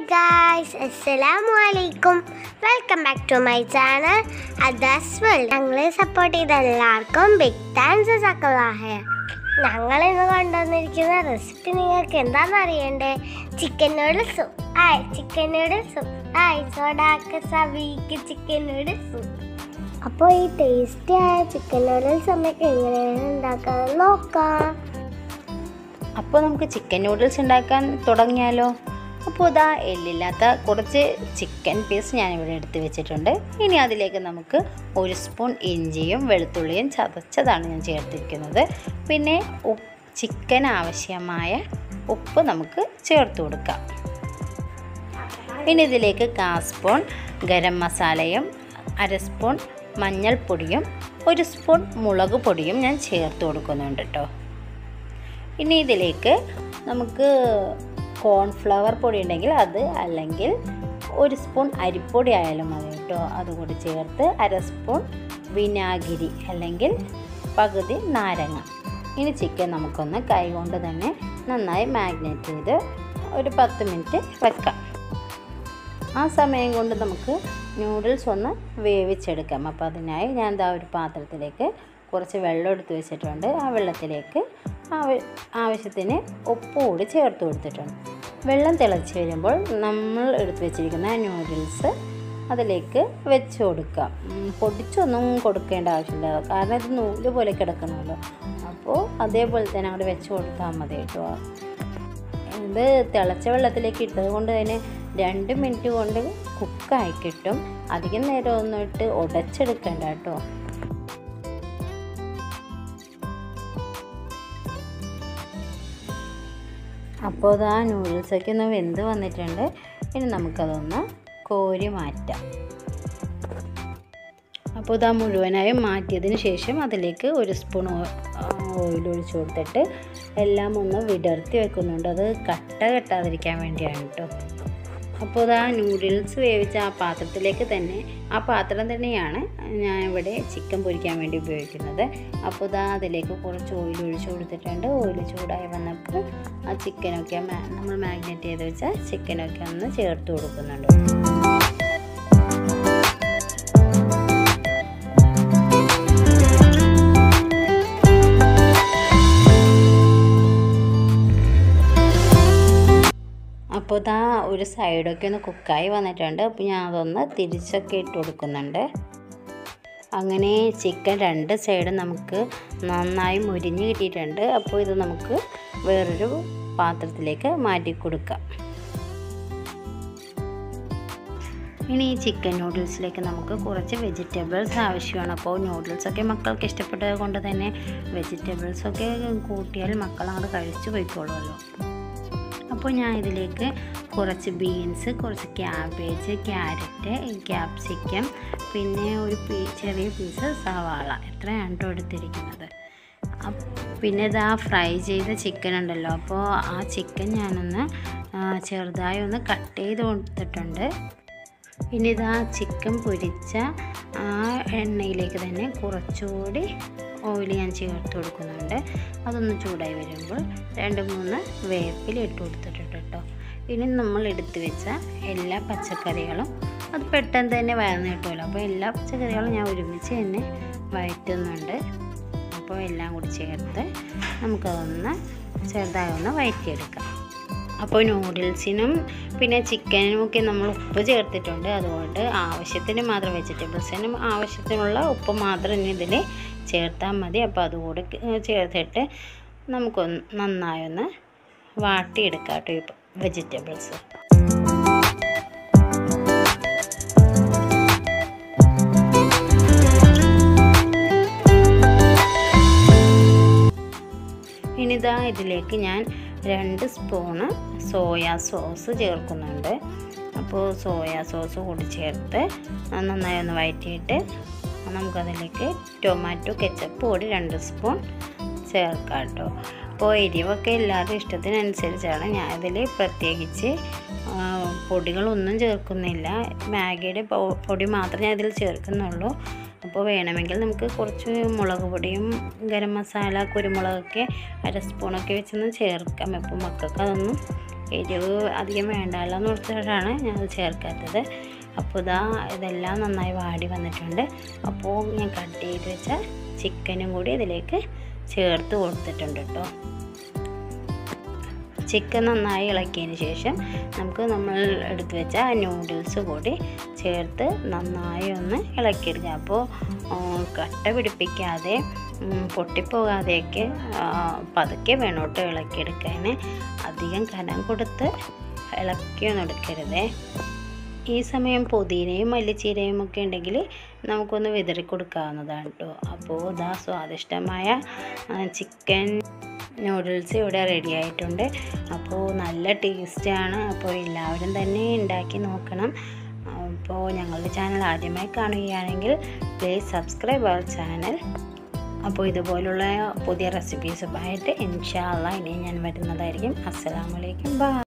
guys അസ്സലാമു അലൈക്കും welcome back to my channel Ada's world ഞങ്ങളെ സപ്പോർട്ട് ചെയ്ത എല്ലാവർക്കും ബിഗ് താങ്ക്സ് സക്കലാഹയ ഞങ്ങൾ ഇന്ന് കൊണ്ടുവന്നിരിക്കുന്ന റെസിപ്പി നിങ്ങൾക്ക് എന്താണെന്ന് അറിയണ്ടേ ചിക്കൻ നൂഡിൽസും ആയ് ചിക്കൻ നൂഡിൽസും ആയ് സോഡാക്ക സവീക്ക് ചിക്കൻ നൂഡിൽസും അപ്പോൾ ഈ ടേസ്റ്റി ആയ ചിക്കൻ നൂഡിൽസ് നമുക്ക് എങ്ങനെയാണ് ഉണ്ടാക്കാൻ നോക്കാം അപ്പോൾ നമുക്ക് ചിക്കൻ നൂഡിൽസ് ഉണ്ടാക്കാൻ തുടങ്ങിയാലോ അപ്പോൾ ഇതാ എല്ലില്ലാത്ത കുറച്ച് ചിക്കൻ പീസ് ഞാനിവിടെ എടുത്ത് വെച്ചിട്ടുണ്ട് ഇനി അതിലേക്ക് നമുക്ക് ഒരു സ്പൂൺ ഇഞ്ചിയും വെളുത്തുള്ളിയും ചതച്ചതാണ് ഞാൻ ചേർത്തിരിക്കുന്നത് പിന്നെ ഉപ്പ് ചിക്കൻ ആവശ്യമായ ഉപ്പ് നമുക്ക് ചേർത്ത് കൊടുക്കാം പിന്നെ ഇതിലേക്ക് കാ സ്പൂൺ ഗരം മസാലയും അര സ്പൂൺ മഞ്ഞൾപ്പൊടിയും ഒരു സ്പൂൺ മുളക് പൊടിയും ഞാൻ ചേർത്ത് കൊടുക്കുന്നുണ്ട് കേട്ടോ ഇനി ഇതിലേക്ക് നമുക്ക് കോൺഫ്ലവർ പൊടി ഉണ്ടെങ്കിൽ അത് അല്ലെങ്കിൽ ഒരു സ്പൂൺ അരിപ്പൊടി ആയാലും മതി കേട്ടോ അതുകൂടി ചേർത്ത് അര സ്പൂൺ വിനാഗിരി അല്ലെങ്കിൽ പകുതി നാരങ്ങ ഇനി ചിക്കൻ നമുക്കൊന്ന് കൈ കൊണ്ട് തന്നെ നന്നായി മാഗ്നേറ്റ് ചെയ്ത് ഒരു പത്ത് മിനിറ്റ് വെക്കാം ആ സമയം കൊണ്ട് നമുക്ക് നൂഡിൽസ് ഒന്ന് വേവിച്ചെടുക്കാം അപ്പോൾ അതിനായി ഞാൻ ഇതാ ഒരു പാത്രത്തിലേക്ക് കുറച്ച് വെള്ളം എടുത്ത് വെച്ചിട്ടുണ്ട് ആ വെള്ളത്തിലേക്ക് ആവ- ആവശ്യത്തിന് ഉപ്പ് കൂടി ചേർത്ത് കൊടുത്തിട്ടുണ്ട് വെള്ളം തിളച്ച് വരുമ്പോൾ നമ്മൾ എടുത്ത് വെച്ചിരിക്കുന്ന നൂഡിൽസ് അതിലേക്ക് വെച്ച് കൊടുക്കാം ഉം, പൊടിച്ചൊന്നും കൊടുക്കേണ്ട ആവശ്യമില്ല കാരണം ഇത് നൂല് പോലെ കിടക്കണമല്ലോ അപ്പോൾ അതേപോലെ തന്നെ അവിടെ വെച്ച് കൊടുത്താൽ മതി കേട്ടോ ഇത് തിളച്ച വെള്ളത്തിലേക്ക് ഇട്ടത് കൊണ്ട് തന്നെ രണ്ട് മിനിറ്റ് കൊണ്ട് കുക്കായി കിട്ടും അധികം നേരം ഒന്നും ഇട്ട് ഉടച്ചെടുക്കണ്ട കേട്ടോ അപ്പോൾ അത് ആ നൂഡിൽസൊക്കെ ഒന്ന് വെന്ത് വന്നിട്ടുണ്ട് ഇനി നമുക്കതൊന്ന് കോരി മാറ്റാം അപ്പോൾ ഇതാ മുഴുവനായും മാറ്റിയതിന് ശേഷം അതിലേക്ക് ഒരു സ്പൂൺ ഓയിൽ ഒഴിച്ച് കൊടുത്തിട്ട് എല്ലാം ഒന്ന് വിടർത്തി വെക്കുന്നുണ്ട് അത് കട്ട കെട്ടാതിരിക്കാൻ വേണ്ടിയാണ് കേട്ടോ അപ്പോൾ ഇതാ നൂഡിൽസ് വേവിച്ച ആ പാത്രത്തിലേക്ക് തന്നെ ആ പാത്രം തന്നെയാണ് ഞാൻ ഇവിടെ ചിക്കൻ പൊരിക്കാൻ വേണ്ടി ഉപയോഗിക്കുന്നത് അപ്പോൾ ഇതാ അതിലേക്ക് കുറച്ച് ഓയിൽ ഒഴിച്ച് കൊടുത്തിട്ടുണ്ട് ഓയിൽ ചൂടായി വന്നപ്പോൾ ആ ചിക്കനൊക്കെ മാ- നമ്മൾ മാഗ്നേറ്റ് ചെയ്ത് വെച്ച ചിക്കനൊക്കെ ഒന്ന് ചേർത്ത് കൊടുക്കുന്നുണ്ട് അപ്പോൾ ഇതാ ഒരു സൈഡൊക്കെ ഒന്ന് കുക്കായി വന്നിട്ടുണ്ട് അപ്പോൾ ഞാൻ അതൊന്ന് തിരിച്ചൊക്കെ ഇട്ട് കൊടുക്കുന്നുണ്ട് അങ്ങനെ ചിക്കൻ രണ്ട് സൈഡും നമുക്ക് നന്നായി മുരിഞ്ഞ് കിട്ടിയിട്ടുണ്ട് അപ്പോൾ ഇത് നമുക്ക് വേറൊരു പാത്രത്തിലേക്ക് മാറ്റി കൊടുക്കാം ഇനി ഈ ചിക്കൻ നൂഡിൽസിലേക്ക് നമുക്ക് കുറച്ച് വെജിറ്റബിൾസ് ആവശ്യമാണ് അപ്പോൾ നൂഡിൽസൊക്കെ മക്കൾക്ക് ഇഷ്ടപ്പെട്ടത് കൊണ്ട് തന്നെ വെജിറ്റബിൾസൊക്കെ കൂട്ടിയാൽ മക്കൾ അങ്ങോട്ട് കഴിച്ചു പോയിക്കോളുമല്ലോ അപ്പോൾ ഞാൻ ഇതിലേക്ക് കുറച്ച് ബീൻസ് കുറച്ച് ക്യാബേജ് ക്യാരറ്റ് ക്യാപ്സിക്കം പിന്നെ ഒരു പീ ചെറിയ പീസ് സവാള എത്രയാണ് കേട്ടോ എടുത്തിരിക്കുന്നത് അപ്പ് പിന്നെ ഇതാ ഫ്രൈ ചെയ്ത ചിക്കൻ ഉണ്ടല്ലോ അപ്പോൾ ആ ചിക്കൻ ഞാനൊന്ന് ആ, ചെറുതായി ഒന്ന് കട്ട് ചെയ്ത് കൊടുത്തിട്ടുണ്ട് ഇനി ഇതാ ചിക്കൻ പൊരിച്ച ആ എണ്ണയിലേക്ക് തന്നെ കുറച്ചുകൂടി ഓയിൽ ഞാൻ ചേർത്ത് കൊടുക്കുന്നുണ്ട് അതൊന്ന് ചൂടായി വരുമ്പോൾ രണ്ട് മൂന്ന് വേപ്പില ഇട്ട് കൊടുത്തിട്ടുണ്ട് കേട്ടോ ഇനി നമ്മൾ എടുത്ത് വെച്ച എല്ലാ പച്ചക്കറികളും അത് പെട്ടെന്ന് തന്നെ വയർന്ന് കിട്ടുമല്ലോ അപ്പോൾ എല്ലാ പച്ചക്കറികളും ഞാൻ ഒരുമിച്ച് തന്നെ വഴറ്റുന്നുണ്ട് അപ്പോൾ എല്ലാം കൂടി ചേർത്ത് നമുക്കതൊന്ന് ചെറുതായി ഒന്ന് വഴറ്റിയെടുക്കാം അപ്പോൾ നൂഡിൽസിനും പിന്നെ ചിക്കനും ഒക്കെ നമ്മൾ ഉപ്പ് ചേർത്തിട്ടുണ്ട് അതുകൊണ്ട് ആവശ്യത്തിന് മാത്രം വെജിറ്റബിൾസിനും ആവശ്യത്തിനുള്ള ഉപ്പ് മാത്രം ഇനി ഇതിൽ ചേർത്താൽ മതി അപ്പോൾ അതുകൂടി ചേർത്തിട്ട് നമുക്കൊന്ന് നന്നായി ഒന്ന് വാട്ടിയെടുക്കാം കേട്ടോ ഈ വെജിറ്റബിൾസ് ഇനിതാ ഇതിലേക്ക് ഞാൻ രണ്ട് സ്പൂണ് സോയാ സോസ് ചേർക്കുന്നുണ്ട് അപ്പോൾ സോയാ സോസ് കൂടി ചേർത്ത് നന്നായി ഒന്ന് വഴറ്റിയിട്ട് നമുക്കതിലേക്ക് ടൊമാറ്റോ കെച്ചപ്പ് കൂടി രണ്ട് സ്പൂൺ ചേർക്കാം കേട്ടോ അപ്പോൾ എരിവൊക്കെ എല്ലാവരുടെ ഇഷ്ടത്തിനനുസരിച്ചാണ് ഞാൻ ഇതിൽ പ്രത്യേകിച്ച് ആ, പൊടികളൊന്നും ചേർക്കുന്നില്ല മാഗിയുടെ പൗ- പൊടി മാത്രമേ ഞാൻ ഇതിൽ ചേർക്കുന്നുള്ളൂ അപ്പോൾ വേണമെങ്കിൽ നമുക്ക് കുറച്ച് മുളക് പൊടിയും ഗരം മസാല കുരുമുളകൊക്കെ അര സ്പൂണൊക്കെ വെച്ചൊന്ന് ചേർക്കാം അപ്പോൾ മക്കൾക്ക് അതൊന്നും എരിവ് അധികം വേണ്ടല്ലോ എന്ന് ഓർത്തിട്ടാണ് ഞാനത് ചേർക്കാത്തത് അപ്പോൾ ഇതാ ഇതെല്ലാം നന്നായി വാടി വന്നിട്ടുണ്ട് അപ്പോൾ ഞാൻ കട്ട് ചെയ്ത് വെച്ച ചിക്കനും കൂടി ഇതിലേക്ക് ചേർത്ത് കൊടുത്തിട്ടുണ്ട് കേട്ടോ ചിക്കൻ നന്നായി ഇളക്കിയതിന് ശേഷം നമുക്ക് നമ്മൾ എടുത്ത് വെച്ച നൂഡിൽസ് കൂടി ചേർത്ത് നന്നായി ഒന്ന് ഇളക്കിയെടുക്കുക അപ്പോൾ കട്ട പിടിപ്പിക്കാതെ ഉം, പൊട്ടിപ്പോകാതെയൊക്കെ ആ, പതുക്കെ വേണം കേട്ടോ ഇളക്കിയെടുക്കാൻ അധികം കനം കൊടുത്ത് ഇളക്കിയൊന്നും എടുക്കരുതേ ഈ സമയം പുതിനയും മല്ലിച്ചീരയും ഒക്കെ ഉണ്ടെങ്കിൽ നമുക്കൊന്ന് വിതറി കൊടുക്കാവുന്നതാണ് കേട്ടോ അപ്പോൾ ഇതാ സ്വാദിഷ്ടമായ ആ, ചിക്കൻ നൂഡിൽസ് ഇവിടെ റെഡി ആയിട്ടുണ്ട് അപ്പോൾ നല്ല ടേസ്റ്റാണ് അപ്പോൾ എല്ലാവരും തന്നെ ഉണ്ടാക്കി നോക്കണം അപ്പോൾ ഞങ്ങളുടെ ചാനൽ ആദ്യമായി കാണുകയാണെങ്കിൽ പ്ലീസ് സബ്സ്ക്രൈബ് അവർ ചാനൽ അപ്പോൾ ഇതുപോലുള്ള പുതിയ റെസിപ്പീസുമായിട്ട് ഇൻഷാല്ല ഇനി ഞാൻ വരുന്നതായിരിക്കും അസ്സലാമലൈക്കും ബൈ